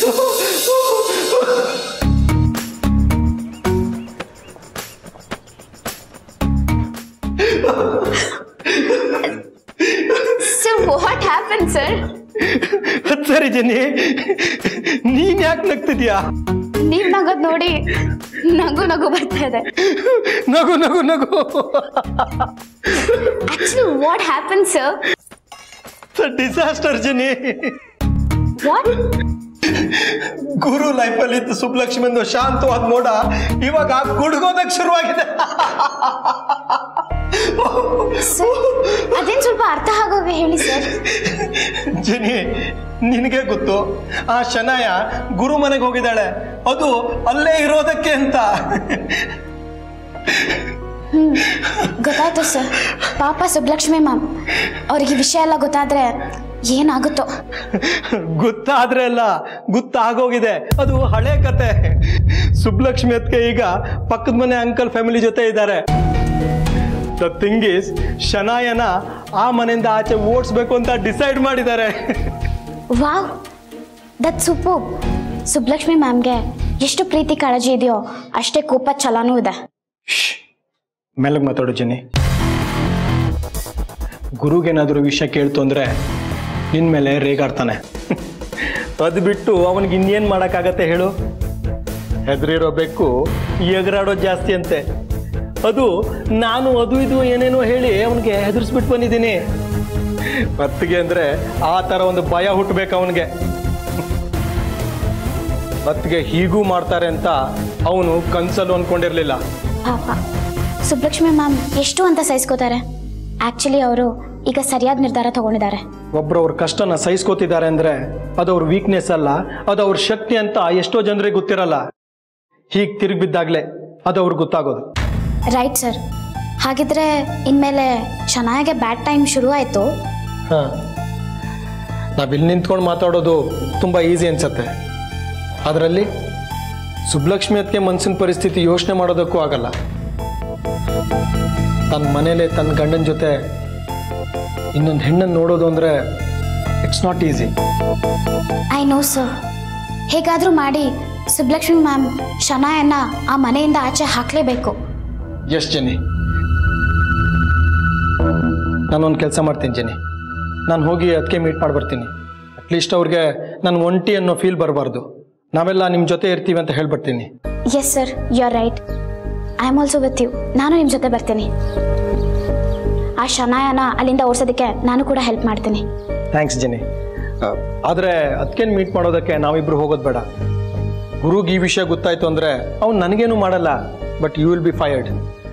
sir what happen sir ಸರಿ ಜನಿ ನೀನ್ ಯಾಕೆ ನಗ್ತಿದ್ಯಾ ನೀವ್ ನಗೋದ್ ನೋಡಿ ನಗು ನಗು ಬರ್ತಾ ಇದೆ ನಗು ನಗು ನಗು actually what happen sir disaster ಜನಿ ವಾಟ್ ಗುರು ಲೈಫಲ್ಲಿ ಇದ್ದು ಸುಬ್ಲಕ್ಷ್ಮಿಂದು ಶಾಂತವಾದ ಮೋಡ ಇವಾಗ ಗುಡ್ಗೋದಕ್ ಶುರುವಾಗಿದೆ ಸರ್ ಅದೇನ್ ಸ್ವಲ್ಪ ಅರ್ಥ ಆಗೋಗೆ ಹೇಳಿ ಸರ್ ಜನಿ ನಿನಗೆ ಗೊತ್ತು ಆ ಶನಾಯ ಗುರು ಮನೆಗೆ ಹೋಗಿದ್ದಾಳೆ ಅದು ಅಲ್ಲೇ ಇರೋದಕ್ಕೆ ಅಂತ ಗೊತ್ತಾಯ್ತು ಸರ್ ಪಾಪ ಸುಬ್ಲಕ್ಷ್ಮಿ ಮ್ಯಾಮ್ ಅವ್ರಿಗೆ ಈ ವಿಷಯ ಎಲ್ಲ ಗೊತ್ತಾದ್ರೆ ಏನಾಗುತ್ತೋ ಗೊತ್ತಾದ್ರೆ ಅಲ್ಲ ಗೊತ್ತಾಗೋಗಿದೆ ಅದು ಹಳೆ ಕತೆ ಸುಬ್ಲಕ್ಷ್ಮಿ ಅದಕ್ಕೆ ಈಗ ಪಕ್ಕದ ಮನೆ ಅಂಕಲ್ ಫ್ಯಾಮಿಲಿ ಜೊತೆ ಇದ್ದಾರೆ ದ ಥಿಂಗ್ ಈಸ್ ಶನಾಯನ ಆ ಮನೆಯಿಂದ ಆಚೆ ಓಡಿಸ್ಬೇಕು ಅಂತ ಡಿಸೈಡ್ ಮಾಡಿದ್ದಾರೆ ವಾವ್ ದಟ್ ಸೂಪರ್ ಸುಬ್ಲಕ್ಷ್ಮಿ ಮ್ಯಾಮ್ಗೆ ಎಷ್ಟು ಪ್ರೀತಿ ಕಾಳಜಿ ಇದೆಯೋ ಅಷ್ಟೇ ಕೋಪ ಛಲನೂ ಇದೆ ಮೆಲ್ಲಗೆ ಮಾತಾಡು ಜನಿ ಗುರುಗೇನಾದರೂ ವಿಷಯ ಕೇಳ್ತು ಅಂದ್ರೆ ನಿನ್ ಮೇಲೆ ರೇಗಾಡ್ತಾನೆ ಅದು ಬಿಟ್ಟು ಅವನಿಗೆ ಇನ್ನೇನು ಮಾಡೋಕ್ಕಾಗತ್ತೆ ಹೇಳು ಹೆದರಿರೋ ಬೆಕ್ಕು ಎಗರಾಡೋ ಜಾಸ್ತಿ ಅಂತೆ ಅದು ನಾನು ಅದು ಇದು ಏನೇನೋ ಹೇಳಿ ಅವನಿಗೆ ಹೆದರ್ಸ್ಬಿಟ್ಟು ಬಂದಿದ್ದೀನಿ ಮತ್ತಿಗೆ ಅಂದ್ರೆ ಆ ಥರ ಒಂದು ಭಯ ಹುಟ್ಟಬೇಕು ಅವನಿಗೆ ಮತ್ತಿಗೆ ಹೀಗೂ ಮಾಡ್ತಾರೆ ಅಂತ ಅವನು ಕನ್ಸಲ್ಲೂ ಅನ್ಕೊಂಡಿರ್ಲಿಲ್ಲ ಪಾಪ ಸುಬ್ಲಕ್ಷ್ಮಿ ಮ್ಯಾಮ್ ಎಷ್ಟು ಅಂತ ಸಹಿಸ್ಕೋತಾರೆ ಆಕ್ಚುಲಿ ಅವರು ಈಗ ಸರಿಯಾದ ನಿರ್ಧಾರ ತಗೊಂಡಿದ್ದಾರೆ ಒಬ್ರು ಅವ್ರ ಕಷ್ಟನ ಸಹಿಸ್ಕೋತಿದ್ದಾರೆ ಅಂದ್ರೆ ಅದು ಅವ್ರ ವೀಕ್ನೆಸ್ ಅಲ್ಲ ಅದು ಅವ್ರ ಶಕ್ತಿ ಅಂತ ಎಷ್ಟೋ ಜನರಿಗೆ ಗೊತ್ತಿರಲ್ಲ ಹೀಗೆ ತಿರುಗಿ ಬಿದ್ದಾಗ್ಲೇ ಅದು ಅವ್ರಿಗೆ ಗೊತ್ತಾಗೋದು ರೈಟ್ ಸರ್ ಹಾಗಿದ್ರೆ ಇನ್ಮೇಲೆ ಚೆನ್ನಾಗೆ ಬ್ಯಾಡ್ ಟೈಮ್ ಶುರು ಆಯಿತು ಹಾ ನಾವಿಲ್ಲಿ ನಿಂತ್ಕೊಂಡು ಮಾತಾಡೋದು ತುಂಬ ಈಸಿ ಅನ್ಸತ್ತೆ ಅದರಲ್ಲಿ ಸುಬ್ಲಕ್ಷ್ಮಿ ಅದಕ್ಕೆ ಮನಸ್ಸಿನ ಪರಿಸ್ಥಿತಿ ಯೋಚನೆ ಮಾಡೋದಕ್ಕೂ ಆಗಲ್ಲ ತನ್ನ ಮನೇಲೆ ತನ್ನ ಗಂಡನ ಜೊತೆ ಇನ್ನೊಂದು ಹೆಣ್ಣನ್ನು ನೋಡೋದು ಅಂದರೆ it's not easy I know sir ಹೇಗಾದರೂ ಮಾಡಿ ಸುಬ್ಲಕ್ಷ್ಮಿ ಮ್ಯಾಮ್ ಶನಾಯನ್ನ ಆ ಮನೆಯಿಂದ ಆಚೆ ಹಾಕಲೇಬೇಕು ಎಸ್ ಜನಿ ನಾನೊಂದು ಕೆಲಸ ಮಾಡ್ತೀನಿ ಜನಿ ನಾನು ಹೋಗಿ ಅದಕ್ಕೆ ಮೀಟ್ ಮಾಡಿ ಬರ್ತೀನಿ ಅಟ್ಲೀಸ್ಟ್ ಅವ್ರಿಗೆ ನಾನು ಒಂಟಿ ಅನ್ನೋ ಫೀಲ್ ಬರಬಾರ್ದು ನಾವೆಲ್ಲ ನಿಮ್ಮ ಜೊತೆ ಇರ್ತೀವಿ ಅಂತ ಹೇಳ್ಬರ್ತೀನಿ yes sir you are right I am also with you ನಾನು ನಿಮ್ಮ ಜೊತೆ ಬರ್ತೀನಿ ಆ ಶನಾಯನ ಅಲ್ಲಿಂದ ಓಡಿಸೋದಕ್ಕೆ ನಾನು ಕೂಡ ಹೆಲ್ಪ್ ಮಾಡ್ತೀನಿ ಥ್ಯಾಂಕ್ಸ್ ಜನಿ ಆದರೆ ಅದಕ್ಕೇನು ಮೀಟ್ ಮಾಡೋದಕ್ಕೆ ನಾವಿಬ್ರು ಹೋಗೋದು ಬೇಡ ಗುರುಗೆ ಈ ವಿಷಯ ಗೊತ್ತಾಯ್ತು ಅಂದರೆ ಅವ್ನು ನನಗೇನು ಮಾಡಲ್ಲ but you will be fired